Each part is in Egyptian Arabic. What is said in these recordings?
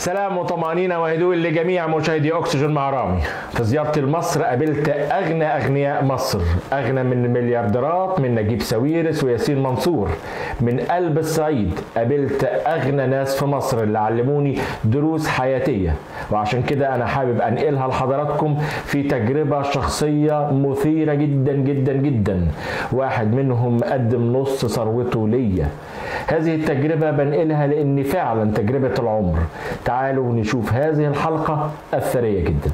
سلام وطمأنينة وهدوء لجميع مشاهدي أكسجين مع رامي في زيارتي لمصر قابلت أغنى أغنياء مصر أغنى من المليارديرات من نجيب ساويرس وياسين منصور من قلب الصعيد قابلت أغنى ناس في مصر اللي علموني دروس حياتية وعشان كده أنا حابب أنقلها لحضراتكم في تجربة شخصية مثيرة جدا جدا جدا واحد منهم قدم نص ثروته ليا هذه التجربة بنقلها لأن فعلا تجربة العمر تعالوا نشوف هذه الحلقة الثرية جدا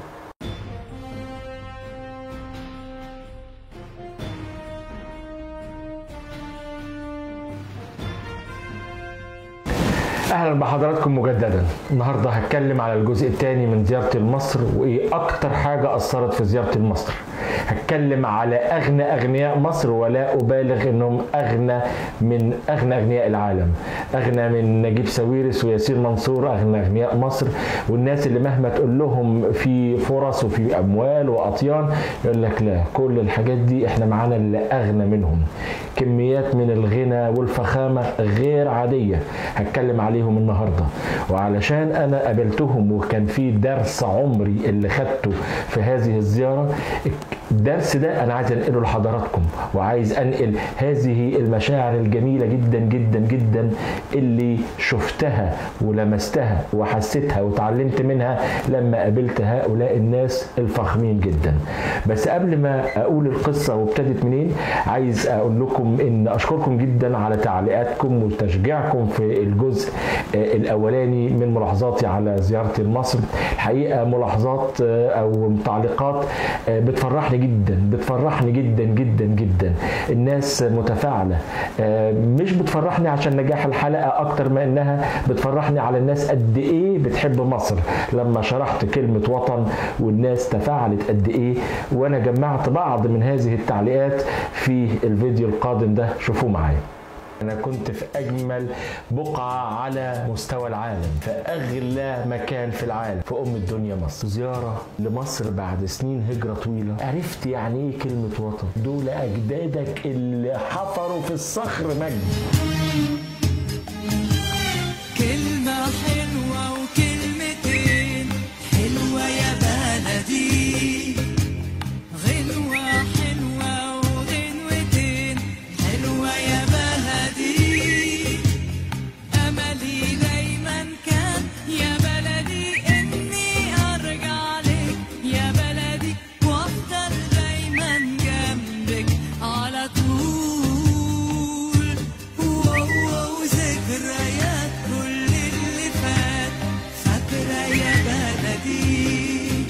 اهلا بحضراتكم مجددا النهارده هتكلم على الجزء الثاني من زيارتي لمصر وايه اكتر حاجه اثرت في زيارتي لمصر هتكلم على اغنى اغنياء مصر ولا ابالغ انهم اغنى من اغنى اغنياء العالم اغنى من نجيب ساويرس وياسين منصور اغنى اغنياء مصر والناس اللي مهما تقول لهم في فرص وفي اموال واطيان يقول لك لا كل الحاجات دي احنا معانا اللي اغنى منهم كميات من الغنى والفخامه غير عاديه هتكلم عليهم النهارده وعلشان انا قابلتهم وكان في درس عمري اللي خدته في هذه الزياره الدرس ده انا عايز انقله لحضراتكم وعايز انقل هذه المشاعر الجميله جدا جدا جدا اللي شفتها ولمستها وحسيتها وتعلمت منها لما قابلت هؤلاء الناس الفخمين جدا بس قبل ما اقول القصه وابتدت منين عايز اقول لكم ان اشكركم جدا على تعليقاتكم وتشجيعكم في الجزء الاولاني من ملاحظاتي على زيارتي لمصر الحقيقه ملاحظات او تعليقات بتفرحني جدا بتفرحني جدا جدا جدا الناس متفاعله مش بتفرحني عشان نجاح الحلقه اكتر ما انها بتفرحني على الناس قد ايه بتحب مصر لما شرحت كلمه وطن والناس تفاعلت قد ايه وانا جمعت بعض من هذه التعليقات في الفيديو القادم ده شوفوه معايا أنا كنت في أجمل بقعة على مستوى العالم في أغلى مكان في العالم في أم الدنيا مصر زيارة لمصر بعد سنين هجرة طويلة عرفت يعني إيه كلمة وطن دول أجدادك اللي حفروا في الصخر مجد كلمة حلوة وكلمتين حلوة يا بلدي غنوة حلوة وغنوتين حلوة يا بلدي أملي دايما كان يا بلدي إني أرجع لك يا بلدي وأفضل دايما جنبك على طول واو ذكريات كل اللي فات فاكرة يا بلدي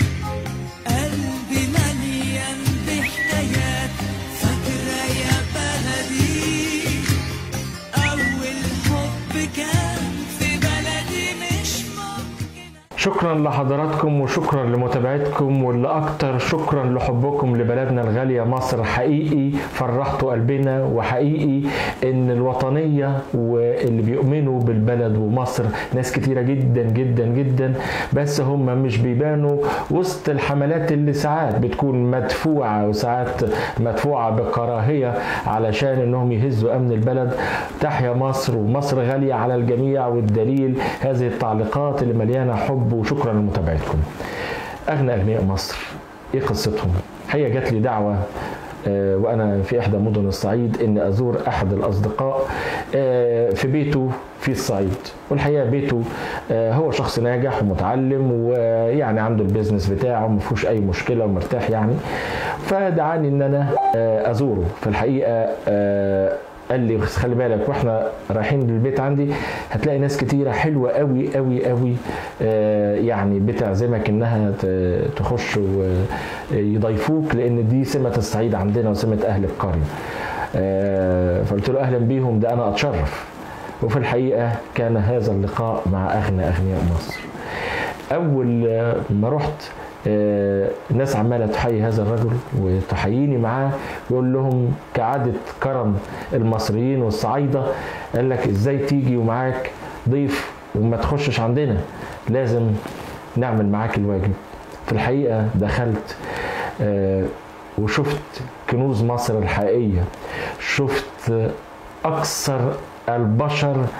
قلبي مليان بحكايات فاكرة يا بلدي أول حب كان في بلدي مش ممكن شكرا لحضراتكم وشكرا لمتابعتكم واللي اكتر شكرا لحبكم لبلدنا الغالية مصر حقيقي فرحتوا قلبنا وحقيقي ان الوطنية واللي بيؤمنوا بالبلد ومصر ناس كتيرة جدا جدا جدا بس هم مش بيبانوا وسط الحملات اللي ساعات بتكون مدفوعة وساعات مدفوعة بكراهية علشان انهم يهزوا امن البلد تحيا مصر ومصر غالية على الجميع والدليل هذه التعليقات اللي مليانة حب وشكرا لمتابعتكم اغنى اغنياء مصر ايه قصتهم هي جات لي دعوه آه، وانا في احدى مدن الصعيد اني ازور احد الاصدقاء آه، في بيته في الصعيد والحقيقه بيته آه، هو شخص ناجح ومتعلم ويعني عنده البيزنس بتاعه ما فيهوش اي مشكله ومرتاح يعني فدعاني ان انا آه، ازوره في الحقيقه آه، قال لي بس خلي بالك واحنا رايحين للبيت عندي هتلاقي ناس كتيره حلوه قوي قوي قوي آه، يعني بتعزمك انها ت- تخش ويضيفوك لان دي سمه الصعيد عندنا وسمه اهل القريه آه، فقلت له اهلا بيهم ده انا اتشرف وفي الحقيقه كان هذا اللقاء مع اغنى اغنياء مصر اول آه، ما رحت آه، الناس عماله تحيي هذا الرجل وتحييني معاه يقول لهم كعاده كرم المصريين والصعايده قال لك ازاي تيجي ومعاك ضيف وما تخشش عندنا لازم نعمل معاك الواجب في الحقيقه دخلت آه، وشفت كنوز مصر الحقيقيه شفت اكثر البشر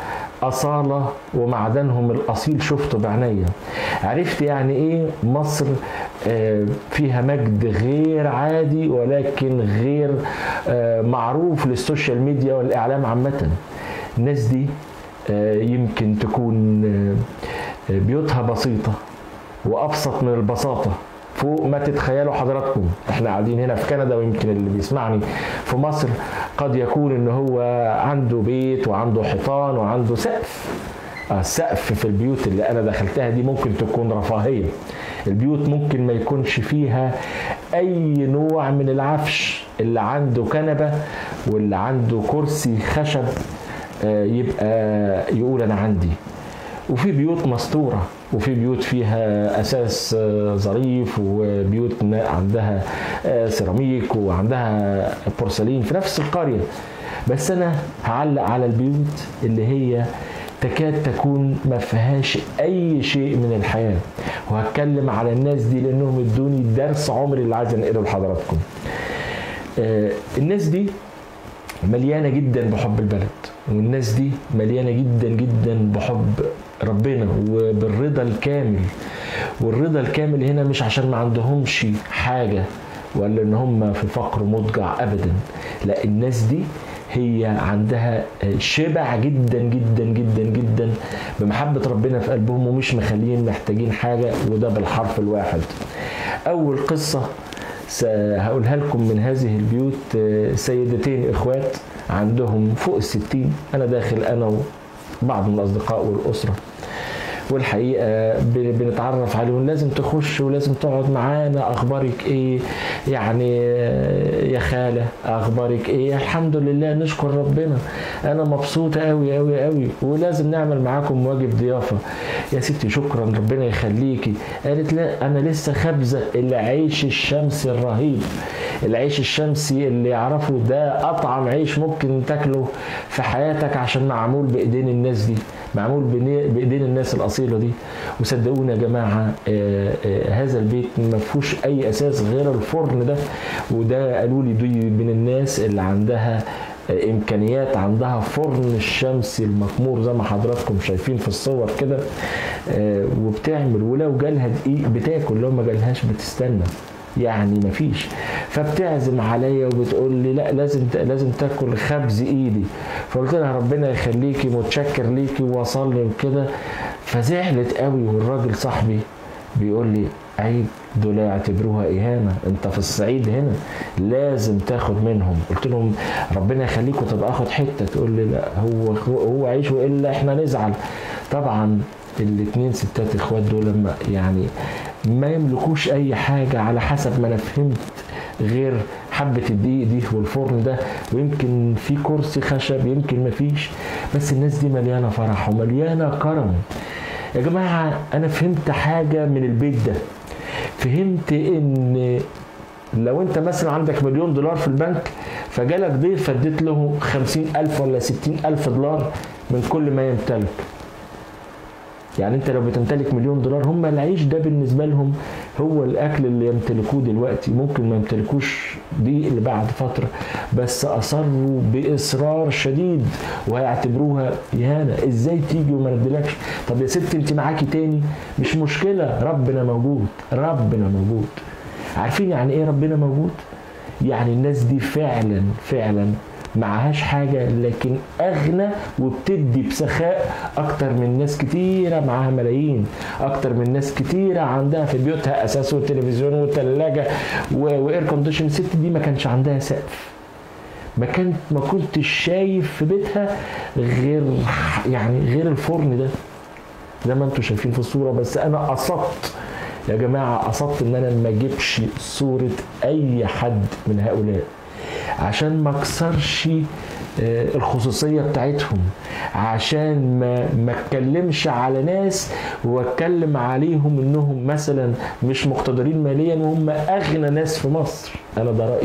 أصالة ومعدنهم الأصيل شفته بعينيا عرفت يعني إيه مصر آه، فيها مجد غير عادي ولكن غير آه، معروف للسوشيال ميديا والإعلام عامة الناس دي آه، يمكن تكون آه، بيوتها بسيطة وأبسط من البساطة فوق ما تتخيلوا حضراتكم احنا قاعدين هنا في كندا ويمكن اللي بيسمعني في مصر قد يكون ان هو عنده بيت وعنده حيطان وعنده سقف آه، السقف في البيوت اللي انا دخلتها دي ممكن تكون رفاهيه البيوت ممكن ما يكونش فيها اي نوع من العفش اللي عنده كنبه واللي عنده كرسي خشب آه، يبقى يقول انا عندي وفي بيوت مستورة وفي بيوت فيها أساس آه، ظريف وبيوت نا- عندها آه، سيراميك وعندها بورسلين في نفس القرية بس أنا هعلق على البيوت اللي هي تكاد تكون ما فيهاش أي شيء من الحياة وهتكلم على الناس دي لأنهم ادوني درس عمري اللي عايز أنقله لحضراتكم آه، الناس دي مليانه جدا بحب البلد والناس دي مليانه جدا جدا بحب ربنا وبالرضا الكامل والرضا الكامل هنا مش عشان ما عندهمش حاجه ولا ان هم في فقر مضجع ابدا لا الناس دي هي عندها شبع جدا جدا جدا جدا بمحبة ربنا في قلبهم ومش مخلين محتاجين حاجة وده بالحرف الواحد أول قصة س- هقولها لكم من هذه البيوت آه، سيدتين اخوات عندهم فوق الستين انا داخل انا وبعض من الاصدقاء والاسره والحقيقه بن- بنتعرف عليهم لازم تخش ولازم تقعد معانا اخبارك ايه يعني آه، يا خاله اخبارك ايه الحمد لله نشكر ربنا انا مبسوطه قوي قوي قوي ولازم نعمل معاكم واجب ضيافه يا ستي شكرا ربنا يخليكي قالت لا انا لسه خابزه العيش الشمسي الرهيب العيش الشمسي اللي يعرفه ده اطعم عيش ممكن تاكله في حياتك عشان معمول بايدين الناس دي معمول بني- بايدين الناس الاصيله دي وصدقوني يا جماعه آه، آه، هذا البيت ما فيهوش اي اساس غير الفرن ده وده قالوا لي دي من الناس اللي عندها آه، امكانيات عندها فرن الشمسي المكمور زي ما حضراتكم شايفين في الصور كده آه، وبتعمل ولو جالها دقيق بتاكل لو ما جالهاش بتستنى يعني مفيش فبتعزم عليا وبتقول لي لا لازم لازم تاكل خبز ايدي فقلت لها ربنا يخليكي متشكر ليكي واصلي وكده فزعلت قوي والراجل صاحبي بيقول لي عيب دول يعتبروها اهانه انت في الصعيد هنا لازم تاخد منهم قلت لهم ربنا يخليكم طب اخد حته تقول لي لا هو هو عيش والا احنا نزعل طبعا الاتنين ستات اخوات دول لما يعني ما يملكوش اي حاجه على حسب ما انا فهمت غير حبة الدقيق دي والفرن ده ويمكن في كرسي خشب يمكن مفيش بس الناس دي مليانة فرح ومليانة كرم يا جماعة أنا فهمت حاجة من البيت ده فهمت إن لو أنت مثلا عندك مليون دولار في البنك فجالك ضيف فاديت له خمسين ألف ولا ستين ألف دولار من كل ما يمتلك يعني انت لو بتمتلك مليون دولار هم العيش ده بالنسبه لهم هو الاكل اللي يمتلكوه دلوقتي ممكن ما يمتلكوش دي اللي بعد فتره بس اصروا باصرار شديد وهيعتبروها اهانه ازاي تيجي وما نديلكش طب يا ست انت معاكي تاني مش مشكله ربنا موجود ربنا موجود عارفين يعني ايه ربنا موجود يعني الناس دي فعلا فعلا معهاش حاجة لكن أغنى وبتدي بسخاء أكتر من ناس كتيرة معاها ملايين أكتر من ناس كتيرة عندها في بيوتها أساس وتلفزيون وثلاجة وإير كونديشن الست دي ما كانش عندها سقف ما كنت ما كنتش شايف في بيتها غير يعني غير الفرن ده زي ما انتم شايفين في الصورة بس أنا قصدت يا جماعة قصدت إن أنا ما أجيبش صورة أي حد من هؤلاء عشان ما اكسرش آه، الخصوصية بتاعتهم عشان ما ما اتكلمش على ناس واتكلم عليهم انهم مثلا مش مقتدرين ماليا وهم اغنى ناس في مصر انا ده رأيي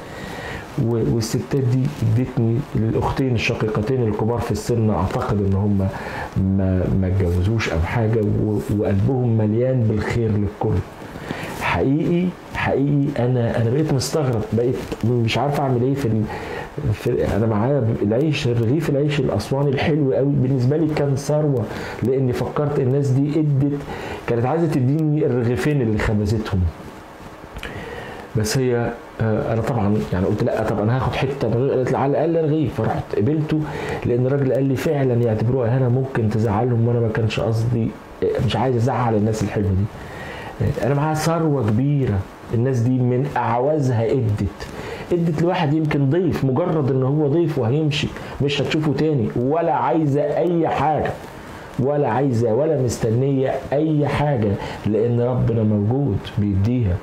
و- والستات دي ادتني الاختين الشقيقتين الكبار في السن اعتقد ان هم ما ما اتجوزوش او حاجه و- وقلبهم مليان بالخير للكل حقيقي حقيقي انا انا بقيت مستغرب بقيت مش عارف اعمل ايه في ال- في انا معايا العيش الرغيف العيش الاسواني الحلو قوي بالنسبه لي كان ثروه لاني فكرت الناس دي ادت كانت عايزه تديني الرغيفين اللي خبزتهم بس هي آه، انا طبعا يعني قلت لا طب انا هاخد حته من الرغيف. قالت لي على الاقل رغيف فرحت قبلته لان الراجل قال لي فعلا يعتبروها اهانه ممكن تزعلهم وانا ما كانش قصدي آه، مش عايز ازعل الناس الحلوه دي آه، انا معايا ثروه كبيره الناس دي من اعوازها ادت ادت لواحد يمكن ضيف مجرد ان هو ضيف وهيمشي مش هتشوفه تاني ولا عايزه اي حاجه ولا عايزه ولا مستنيه اي حاجه لان ربنا موجود بيديها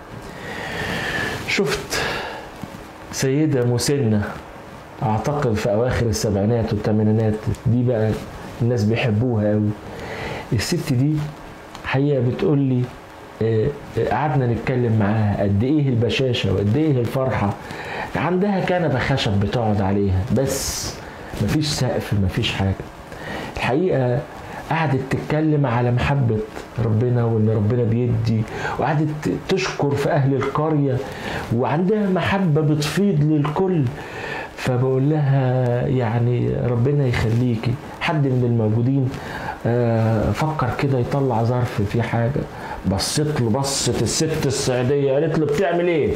شفت سيدة مسنة أعتقد في أواخر السبعينات والثمانينات دي بقى الناس بيحبوها أوي الست دي حقيقة بتقول لي آه، آه، قعدنا نتكلم معاها قد إيه البشاشة وقد إيه الفرحة عندها كنبة خشب بتقعد عليها بس مفيش سقف مفيش حاجة الحقيقة قعدت تتكلم على محبة ربنا وإن ربنا بيدي وقعدت تشكر في أهل القرية وعندها محبة بتفيض للكل فبقول لها يعني ربنا يخليكي حد من الموجودين آه، فكر كده يطلع ظرف فيه حاجة بصت له بصت الست الصعيدية قالت له بتعمل ايه؟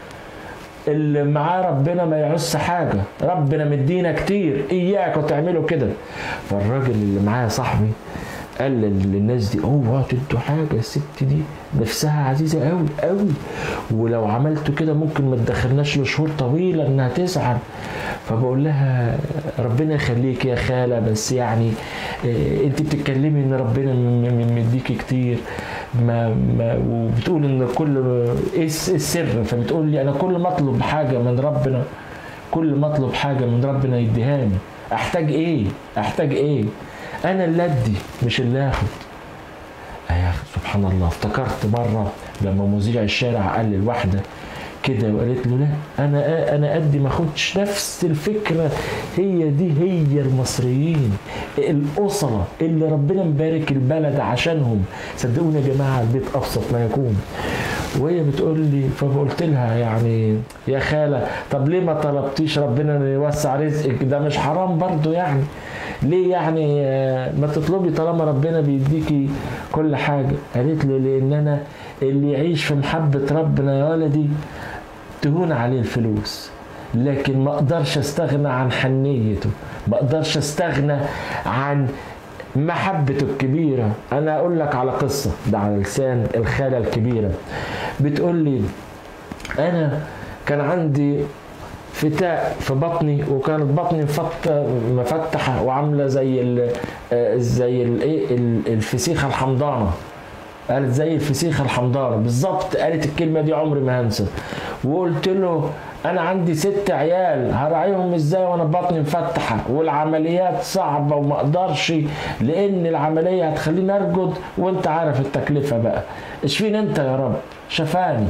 اللي معاه ربنا ما يعوزش حاجة ربنا مدينا كتير إياك وتعملوا كده فالراجل اللي معايا صاحبي قال لل- للناس دي اوعوا تدوا حاجة الست دي نفسها عزيزة قوي قوي ولو عملتوا كده ممكن ما تدخلناش لشهور طويلة انها تزعل فبقول لها ربنا يخليك يا خالة بس يعني إيه، انت بتتكلمي ان ربنا م- م- مديكي كتير ما, ما وبتقول ان كل ايه الس- السر فبتقول لي انا كل ما اطلب حاجه من ربنا كل ما اطلب حاجه من ربنا يديهاني احتاج ايه احتاج ايه انا اللي ادي مش اللي اخد يا أخي سبحان الله افتكرت مره لما مذيع الشارع قال للواحده كده وقالت له لا انا انا قدي ما اخدش نفس الفكره هي دي هي المصريين الاسره اللي ربنا مبارك البلد عشانهم صدقوني يا جماعه البيت ابسط ما يكون وهي بتقول لي فقلت لها يعني يا خاله طب ليه ما طلبتيش ربنا إنه يوسع رزقك ده مش حرام برضو يعني ليه يعني آه، ما تطلبي طالما ربنا بيديكي كل حاجه قالت لي لان انا اللي يعيش في محبه ربنا يا ولدي تهون عليه الفلوس لكن ما اقدرش استغنى عن حنيته ما اقدرش استغنى عن محبته الكبيرة أنا أقول لك على قصة ده على لسان الخالة الكبيرة بتقول لي أنا كان عندي فتاء في بطني وكانت بطني مفت- مفتحة وعاملة زي ال آه، زي الايه ال- الفسيخة الحمضانة قالت زي الفسيخة الحمضانة بالظبط قالت الكلمة دي عمري ما هنسى وقلت له أنا عندي ست عيال هراعيهم إزاي وأنا بطني مفتحة والعمليات صعبة وما أقدرش لأن العملية هتخليني أرجد وأنت عارف التكلفة بقى اشفيني أنت يا رب شفاني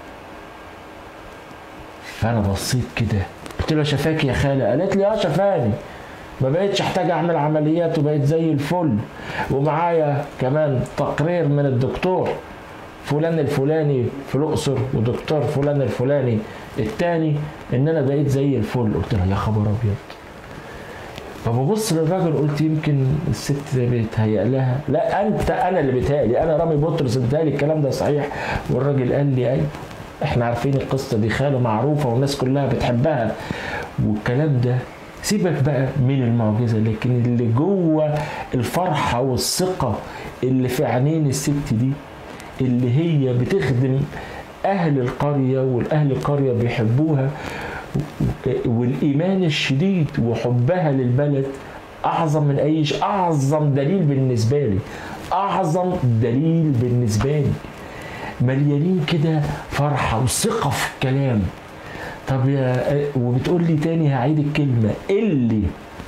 فأنا بصيت كده قلت له شفاك يا خالة قالت لي اه شفاني ما بقتش احتاج اعمل عمليات وبقيت زي الفل ومعايا كمان تقرير من الدكتور فلان الفلاني في الاقصر ودكتور فلان الفلاني التاني ان انا بقيت زي الفل قلت له يا خبر ابيض فببص للراجل قلت يمكن الست بيتهيأ لها لا انت انا اللي بيتهيألي انا رامي بطرس ادالي الكلام ده صحيح والراجل قال لي ايوه احنا عارفين القصه دي خاله معروفه والناس كلها بتحبها والكلام ده سيبك بقى من المعجزه لكن اللي جوه الفرحه والثقه اللي في عينين الست دي اللي هي بتخدم اهل القريه والاهل القريه بيحبوها والايمان الشديد وحبها للبلد اعظم من اي شيء اعظم دليل بالنسبه لي اعظم دليل بالنسبه لي مليانين كده فرحه وثقه في الكلام طب يا وبتقول لي تاني هعيد الكلمه اللي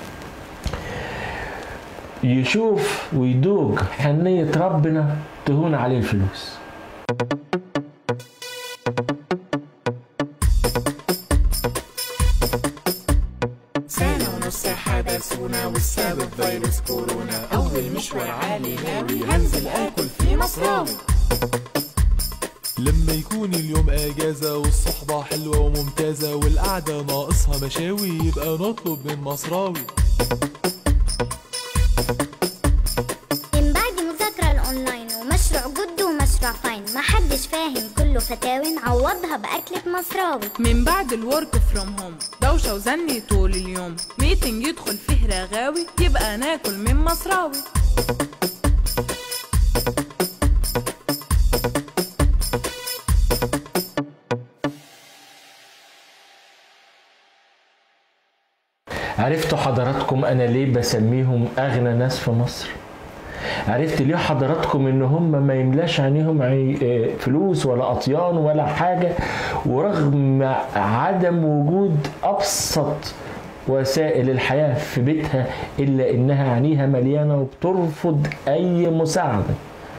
يشوف ويدوق حنيه ربنا تهون عليه الفلوس سنة ونص حبسونا والسبب فيروس كورونا أول مشوار عالي هاوي هنزل آكل في مصراوي لما يكون اليوم اجازة والصحبة حلوة وممتازة والقعدة ناقصها مشاوي يبقى نطلب من مصراوي من بعد مذاكرة الأونلاين ومشروع جد ومشروع فاين محدش فاهم كله فتاوي نعوضها بأكلة مصراوي من بعد الورك فروم هوم دوشة وزني طول اليوم ميتنج يدخل فيه رغاوي يبقى ناكل من مصراوي عرفتوا حضراتكم انا ليه بسميهم اغنى ناس في مصر عرفت ليه حضراتكم ان هم ما يملاش عينيهم عي- آه، فلوس ولا اطيان ولا حاجه ورغم عدم وجود ابسط وسائل الحياه في بيتها الا انها عينيها مليانه وبترفض اي مساعده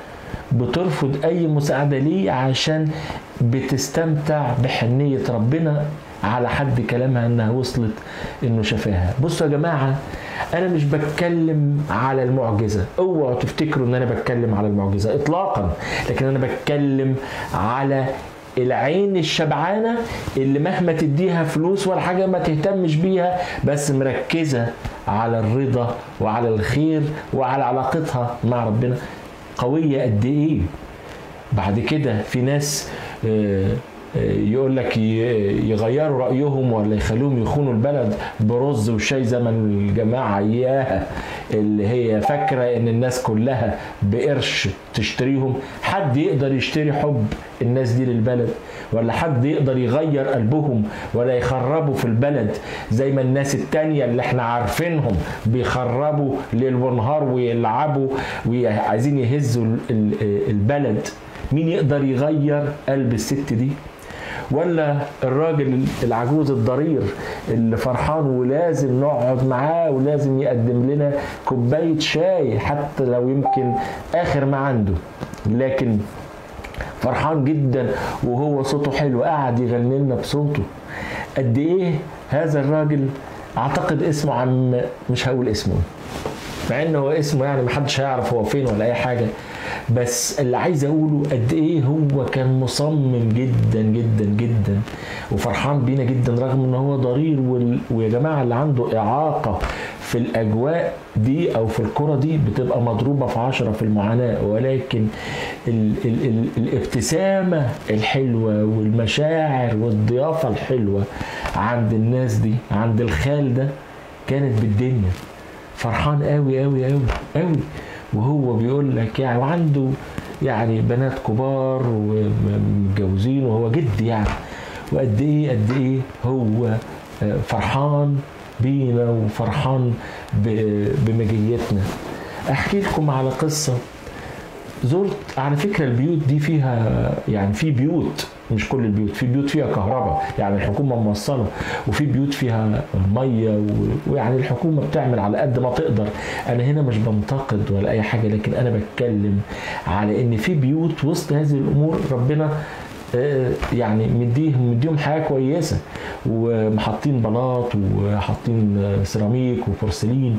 بترفض اي مساعده ليه عشان بتستمتع بحنيه ربنا على حد كلامها انها وصلت انه شافاها بصوا يا جماعه انا مش بتكلم على المعجزه اوعوا تفتكروا ان انا بتكلم على المعجزه اطلاقا لكن انا بتكلم على العين الشبعانه اللي مهما تديها فلوس ولا حاجه ما تهتمش بيها بس مركزه على الرضا وعلى الخير وعلى علاقتها مع ربنا قويه قد ايه بعد كده في ناس آه، آه، يقول لك ي- يغيروا رايهم ولا يخلوهم يخونوا البلد برز وشاي زي ما الجماعه اياها اللي هي فاكره ان الناس كلها بقرش تشتريهم حد يقدر يشتري حب الناس دي للبلد ولا حد يقدر يغير قلبهم ولا يخربوا في البلد زي ما الناس التانية اللي احنا عارفينهم بيخربوا ليل ونهار ويلعبوا وعايزين يهزوا ال- ال- البلد مين يقدر يغير قلب الست دي ولا الراجل العجوز الضرير اللي فرحان ولازم نقعد معاه ولازم يقدم لنا كوباية شاي حتى لو يمكن آخر ما عنده لكن فرحان جدا وهو صوته حلو قاعد يغني لنا بصوته قد ايه هذا الراجل اعتقد اسمه عم مش هقول اسمه مع انه هو اسمه يعني محدش هيعرف هو فين ولا اي حاجه بس اللي عايز اقوله قد ايه هو كان مصمم جدا جدا جدا وفرحان بينا جدا رغم ان هو ضرير وال... ويا جماعه اللي عنده اعاقه في الاجواء دي او في الكره دي بتبقى مضروبه في عشرة في المعاناه ولكن ال... ال... ال... الابتسامه الحلوه والمشاعر والضيافه الحلوه عند الناس دي عند الخال ده كانت بالدنيا فرحان قوي قوي قوي قوي وهو بيقول لك يعني وعنده يعني بنات كبار ومتجوزين وهو جد يعني وقد ايه قد ايه هو آه، فرحان بينا وفرحان ب- بمجيتنا احكي لكم على قصه زرت على فكره البيوت دي فيها يعني في بيوت مش كل البيوت في بيوت فيها كهرباء يعني الحكومه موصله وفي بيوت فيها ميه و- ويعني الحكومه بتعمل على قد ما تقدر انا هنا مش بنتقد ولا اي حاجه لكن انا بتكلم على ان في بيوت وسط هذه الامور ربنا آه، يعني مديهم مديهم حياه كويسه ومحطين بلاط وحاطين آه، سيراميك وبورسلين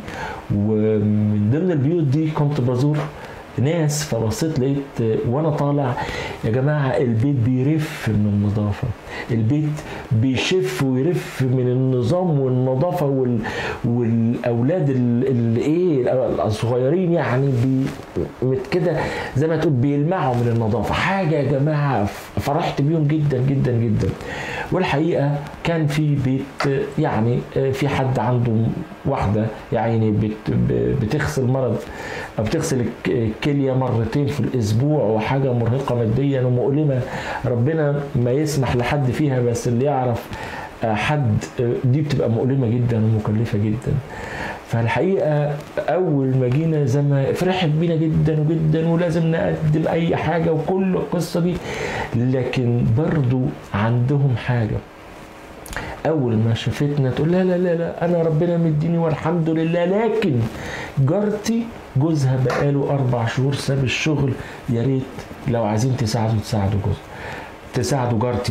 ومن ضمن البيوت دي كنت بزور ناس فبصيت لقيت آه، وانا طالع يا جماعه البيت بيرف من النظافه البيت بيشف ويرف من النظام والنظافه وال... والاولاد ال- اللي ايه الصغيرين يعني بي... مت- كده زي ما تقول بيلمعوا من النظافه حاجه يا جماعه فرحت بيهم جدا جدا جدا والحقيقه كان في بيت يعني في حد عنده واحده يعني بت ب- بتغسل مرض أو بتغسل الك- الكليه مرتين في الاسبوع وحاجه مرهقه ماديا ومؤلمه ربنا ما يسمح لحد فيها بس اللي يعرف آه، حد آه، دي بتبقى مؤلمه جدا ومكلفه جدا فالحقيقه اول ما جينا زي ما فرحت بينا جدا وجدا ولازم نقدم اي حاجه وكل القصه دي لكن برضو عندهم حاجه اول ما شافتنا تقول لا لا لا لا انا ربنا مديني والحمد لله لكن جارتي جوزها بقاله اربع شهور ساب الشغل يا ريت لو عايزين تساعدوا تساعدوا جوزها تساعدوا جارتي دي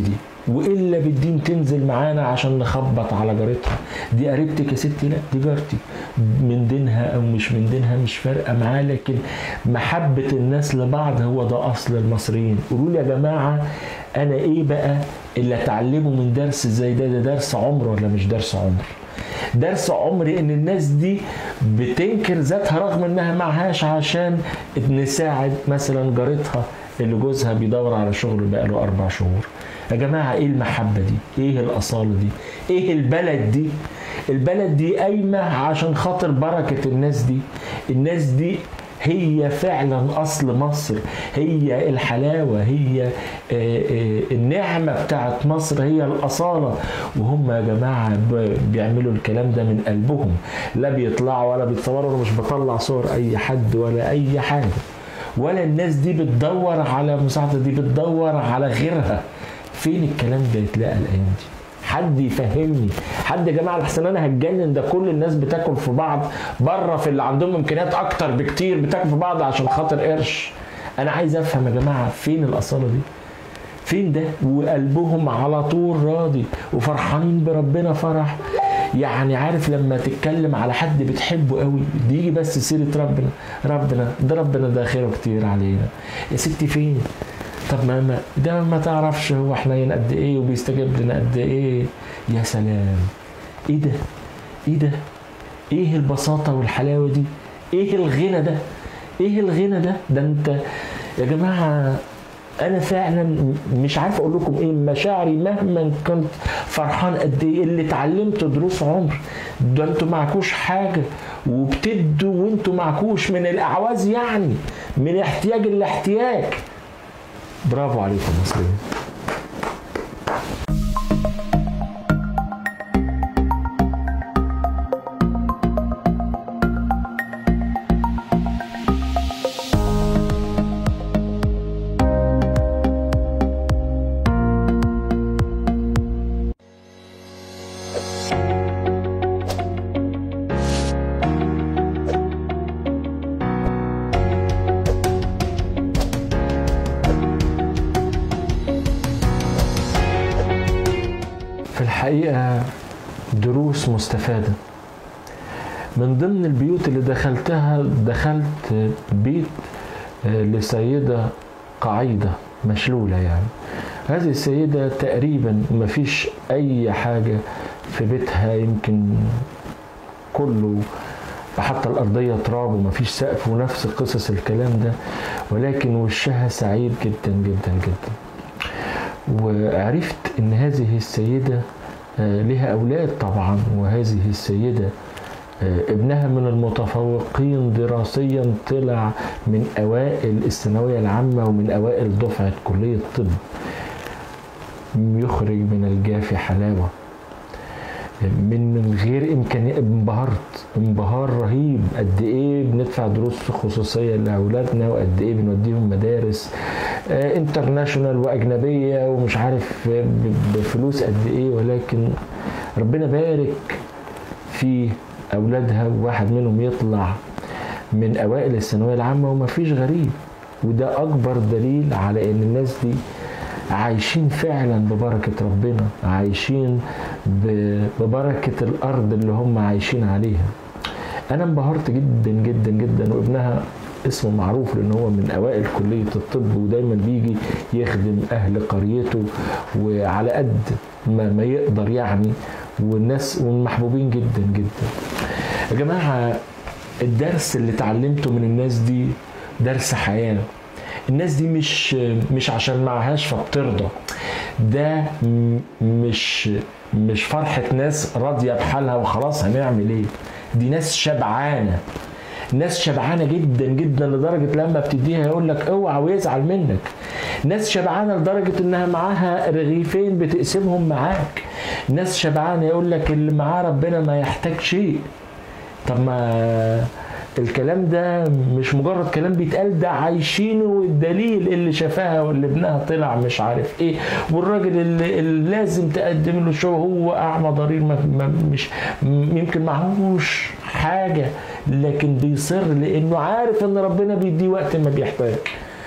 والا بالدين تنزل معانا عشان نخبط على جارتها دي قريبتك يا ستي لا دي جارتي من دينها او مش من دينها مش فارقه معاه لكن محبه الناس لبعض هو ده اصل المصريين قولوا لي يا جماعه انا ايه بقى اللي اتعلمه من درس زي ده ده درس عمر ولا مش درس عمر درس عمري ان الناس دي بتنكر ذاتها رغم انها معهاش عشان نساعد مثلا جارتها اللي جوزها بيدور على شغل بقاله اربع شهور يا جماعه ايه المحبه دي ايه الاصاله دي ايه البلد دي البلد دي قايمه عشان خاطر بركه الناس دي الناس دي هي فعلا اصل مصر هي الحلاوه هي آه، آه، النعمه بتاعت مصر هي الاصاله وهم يا جماعه ب- بيعملوا الكلام ده من قلبهم لا بيطلعوا ولا بيتصوروا انا مش بطلع صور اي حد ولا اي حاجه ولا الناس دي بتدور على مساعده دي بتدور على غيرها فين الكلام ده يتلاقى الايام دي حد يفهمني حد يا جماعه احسن انا هتجنن ده كل الناس بتاكل في بعض بره في اللي عندهم امكانيات اكتر بكتير بتاكل في بعض عشان خاطر قرش انا عايز افهم يا جماعه فين الاصاله دي فين ده وقلبهم على طول راضي وفرحانين بربنا فرح يعني عارف لما تتكلم على حد بتحبه قوي دي يجي بس سيره ربنا ربنا ده ربنا ده خيره كتير علينا يا ستي فين طب ما ما ده ما تعرفش هو حنين قد ايه وبيستجيب لنا قد ايه يا سلام ايه ده ايه ده ايه البساطه والحلاوه دي ايه الغنى ده ايه الغنى ده ده انت يا جماعه انا فعلا م- مش عارف اقول لكم ايه مشاعري مهما كنت فرحان قد ايه اللي اتعلمت دروس عمر ده انتوا معكوش حاجه وبتدوا وانتوا معكوش من الاعواز يعني من احتياج لاحتياج برافو عليكم مصريين في الحقيقة دروس مستفادة من ضمن البيوت اللي دخلتها دخلت بيت آه، لسيدة قعيدة مشلولة يعني هذه السيدة تقريبا ما فيش أي حاجة في بيتها يمكن كله حتى الأرضية تراب وما فيش سقف ونفس قصص الكلام ده ولكن وشها سعيد جدا جدا جدا وعرفت ان هذه السيدة آه، لها اولاد طبعا وهذه السيدة آه، ابنها من المتفوقين دراسيا طلع من اوائل الثانوية العامة ومن اوائل دفعة كلية الطب يخرج من الجاف حلاوة من من غير امكانيه انبهرت انبهار رهيب قد ايه بندفع دروس خصوصيه لاولادنا وقد ايه بنوديهم مدارس آه، انترناشونال واجنبيه ومش عارف ب- بفلوس قد ايه ولكن ربنا بارك في اولادها وواحد منهم يطلع من اوائل الثانويه العامه ومفيش غريب وده اكبر دليل على ان الناس دي عايشين فعلا ببركه ربنا عايشين ب- ببركه الارض اللي هم عايشين عليها انا انبهرت جدا جدا جدا وابنها اسمه معروف لان هو من اوائل كليه الطب ودايما بيجي يخدم اهل قريته وعلى قد ما, ما يقدر يعني والناس ومحبوبين جدا جدا يا جماعه الدرس اللي اتعلمته من الناس دي درس حياه الناس دي مش مش عشان معهاش فبترضى ده م- مش مش فرحة ناس راضية بحالها وخلاص هنعمل ايه دي ناس شبعانة ناس شبعانة جدا جدا لدرجة لما بتديها يقول لك اوعى ويزعل منك ناس شبعانة لدرجة انها معاها رغيفين بتقسمهم معاك ناس شبعانة يقول لك اللي معاه ربنا ما يحتاج شيء طب ما الكلام ده مش مجرد كلام بيتقال ده عايشينه والدليل اللي شافها واللي ابنها طلع مش عارف ايه والراجل اللي, اللي لازم تقدم له شو هو اعمى ضرير ما ما مش م- يمكن معهوش حاجه لكن بيصر لانه عارف ان ربنا بيديه وقت ما بيحتاج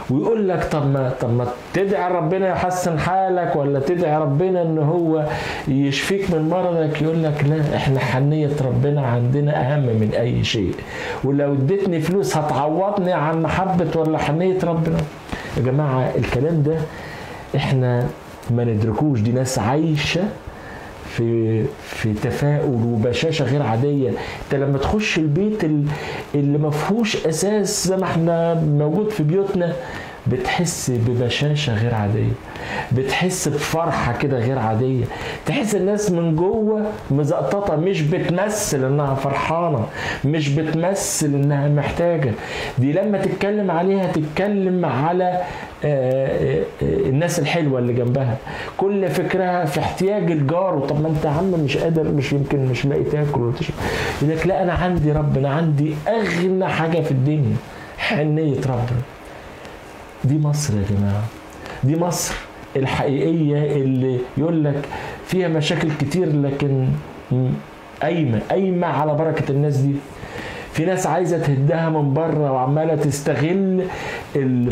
ويقول لك طب ما طب ما تدعي ربنا يحسن حالك ولا تدعي ربنا ان هو يشفيك من مرضك يقول لك لا احنا حنيه ربنا عندنا اهم من اي شيء ولو اديتني فلوس هتعوضني عن محبه ولا حنيه ربنا يا جماعه الكلام ده احنا ما ندركوش دي ناس عايشه في في تفاؤل وبشاشه غير عاديه انت لما تخش البيت ال- اللي ما فيهوش اساس زي ما احنا موجود في بيوتنا بتحس ببشاشه غير عاديه بتحس بفرحه كده غير عاديه تحس الناس من جوه مزقططه مش بتمثل انها فرحانه مش بتمثل انها محتاجه دي لما تتكلم عليها تتكلم على آه، آه، آه، الناس الحلوه اللي جنبها كل فكرها في احتياج الجار طب ما انت يا عم مش قادر مش يمكن مش لاقي تاكل ولا تشرب يقول لك لا انا عندي رب انا عندي اغنى حاجه في الدنيا حنيه ربنا دي مصر يا جماعه دي مصر الحقيقيه اللي يقول لك فيها مشاكل كتير لكن م- قايمه قايمه على بركه الناس دي في ناس عايزه تهدها من بره وعماله تستغل ال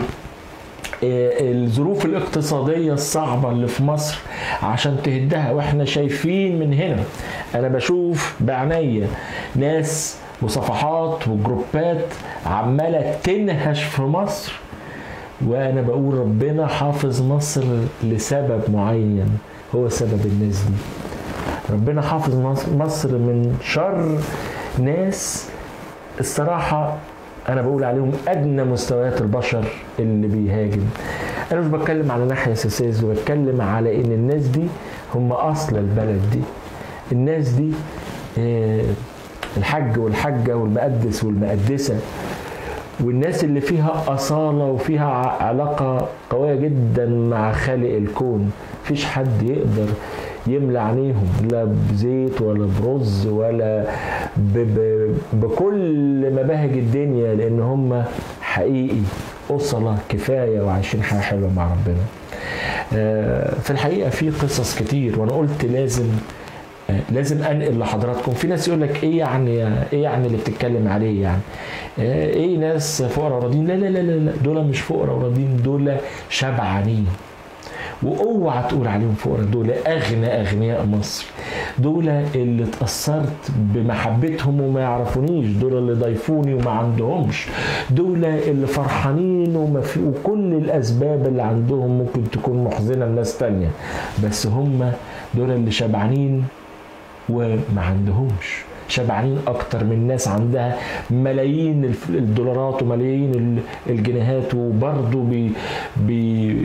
الظروف الاقتصادية الصعبة اللي في مصر عشان تهدها واحنا شايفين من هنا انا بشوف بعناية ناس وصفحات وجروبات عمالة تنهش في مصر وانا بقول ربنا حافظ مصر لسبب معين هو سبب الناس دي ربنا حافظ مصر- مصر من شر ناس الصراحة أنا بقول عليهم أدنى مستويات البشر اللي بيهاجم أنا مش بتكلم على ناحية سياسية بتكلم على إن الناس دي هم أصل البلد دي الناس دي آه، الحج والحجة والمقدس والمقدسة والناس اللي فيها أصالة وفيها ع- علاقة قوية جدا مع خالق الكون مفيش حد يقدر يملى عينيهم لا بزيت ولا برز ولا ب ب بكل مباهج الدنيا لأن هم حقيقي أصلة كفاية وعايشين حياة حلوة مع ربنا آه، في الحقيقة في قصص كتير وأنا قلت لازم آه، لازم انقل لحضراتكم في ناس يقول لك ايه يعني ايه يعني اللي بتتكلم عليه يعني آه، ايه ناس فقراء وراضيين لا لا لا لا لا، دول مش فقراء وراضيين دول شبعانين واوعى تقول عليهم فقراء دول اغنى اغنياء مصر دول اللي اتاثرت بمحبتهم وما يعرفونيش دول اللي ضيفوني وما عندهمش دول اللي فرحانين وما في وكل الاسباب اللي عندهم ممكن تكون محزنه لناس تانية بس هم دول اللي شبعانين وما عندهمش شبعانين اكتر من ناس عندها ملايين الف- الدولارات وملايين ال- الجنيهات وبرضه بي بي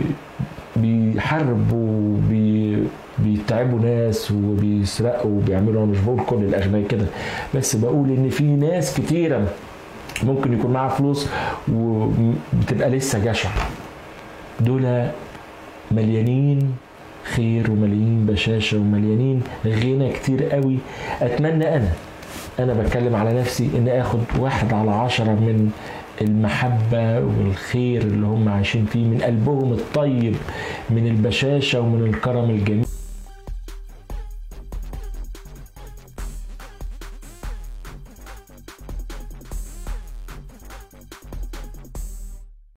بيحاربوا بي بيتعبوا ناس وبيسرقوا وبيعملوا انا مش بقول كل الاغنياء كده بس بقول ان في ناس كتيره ممكن يكون معاها فلوس وبتبقى لسه جشع دول مليانين خير ومليانين بشاشة ومليانين غنى كتير قوي أتمنى أنا أنا بتكلم على نفسي إن آخد واحد على عشرة من المحبة والخير اللي هم عايشين فيه من قلبهم الطيب من البشاشة ومن الكرم الجميل